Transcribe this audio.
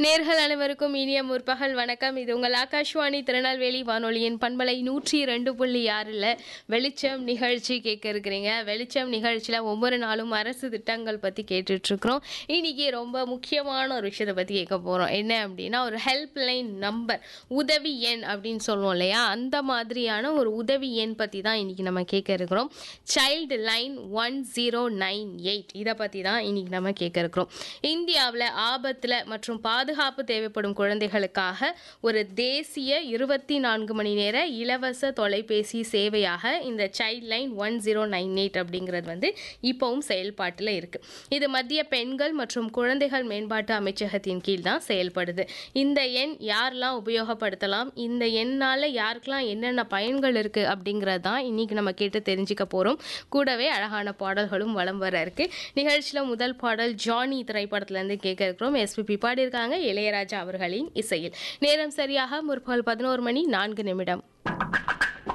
நேர்கள் அனைவருக்கும் இனிய முற்பகல் வணக்கம் இது உங்கள் ஆகாஷ்வாணி திருநெல்வேலி வானொலியின் பண்பலை நூற்றி ரெண்டு புள்ளி ஆறில் வெளிச்சம் நிகழ்ச்சி கேட்க இருக்கிறீங்க வெளிச்சம் நிகழ்ச்சியில் ஒவ்வொரு நாளும் அரசு திட்டங்கள் பற்றி கேட்டுட்ருக்குறோம் இன்னைக்கு ரொம்ப முக்கியமான ஒரு விஷயத்தை பற்றி கேட்க போகிறோம் என்ன அப்படின்னா ஒரு ஹெல்ப் லைன் நம்பர் உதவி எண் அப்படின்னு சொல்லுவோம் இல்லையா அந்த மாதிரியான ஒரு உதவி எண் பற்றி தான் இன்னைக்கு நம்ம கேட்க இருக்கிறோம் child line one zero nine eight இதை பற்றி தான் இன்னைக்கு நம்ம கேட்க இருக்கிறோம் இந்தியாவில் ஆபத்தில் மற்றும் பாதுகாப்பு தேவைப்படும் குழந்தைகளுக்காக ஒரு தேசிய இருபத்தி நான்கு மணி நேர இலவச தொலைபேசி சேவையாக இந்த child line one zero nine eight அப்படிங்கிறது வந்து இப்போவும் செயல்பாட்டில் இருக்குது இது மத்திய பெண்கள் மற்றும் குழந்தைகள் மேம்பாட்டு அமைச்சகத்தின் கீழ் தான் செயல்படுது இந்த எண் யாரெல்லாம் உபயோகப்படுத்தலாம் இந்த எண்ணால் யாருக்கெல்லாம் என்னென்ன பயன்கள் இருக்குது அப்படிங்கிறது தான் இன்றைக்கி நம்ம கேட்டு தெரிஞ்சுக்க போகிறோம் கூடவே அழகான பாடல்களும் வலம் வர இருக்கு நிகழ்ச்சியில் முதல் பாடல் ஜானி திரைப்படத்துலேருந்து கேட்க இருக்கிறோம் எஸ்பிபி பாடியிருக்காங்க இளையராஜா அவர்களின் இசையில் நேரம் சரியாக முற்பகல் பதினோரு மணி நான்கு நிமிடம்